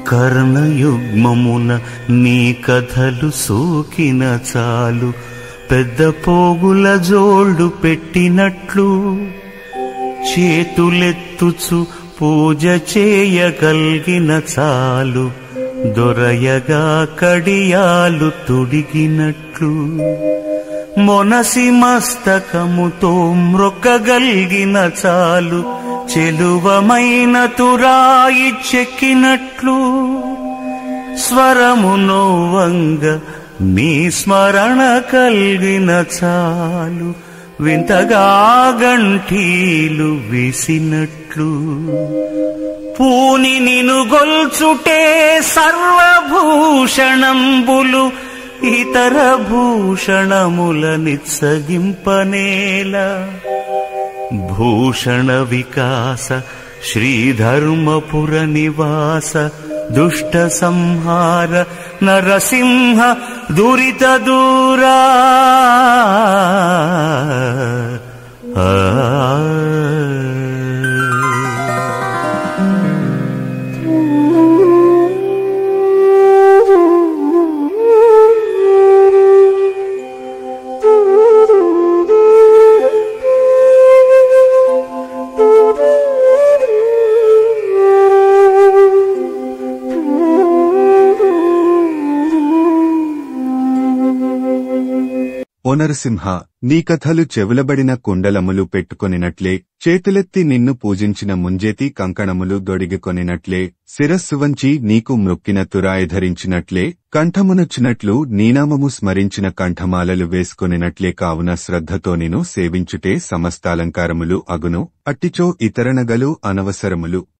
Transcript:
కర్ణయుగ్మమున నీ కథలు సోకిన చాలు పెద్ద పోగుల జోళ్ళు పెట్టినట్లు చేతులెత్తుచు పూజ చేయగలిగిన చాలు దొరయగా కడియాలు తుడిగినట్లు మొనసి మస్తకముతో మ్రొక్కగలిగిన చాలు చెలువమైన తురాయి చెక్కినట్లు స్వరము నోవంగ నీ స్మరణ కలిగిన చాలు వింతగా గంఠీలు వేసినట్లు పూని నిను గొల్చుటే సర్వభూషణంబులు ఇతర భూషణముల నిత్సగింపనేల భూషణ వికాస శ్రీధర్మపుర నివాస దుష్ట సంహార నరసింహ దురిత దూరా ఆ ఓ నరసింహ నీ కథలు చెవులబడిన కుండలములు పెట్టుకొనినట్లే చేతులెత్తి నిన్ను పూజించిన ముంజేతి కంకణములు దొడిగికొనినట్లే శిరస్సు వంచి నీకు మ్రొక్కిన తురాయి ధరించినట్లే కంఠమునొచ్చినట్లు నీనామము స్మరించిన కంఠమాలలు వేసుకొనినట్లే కావున శ్రద్ధతో నిను సేవించుటే సమస్తాలంకారములు అగును అట్టిచో ఇతరనగలు అనవసరములు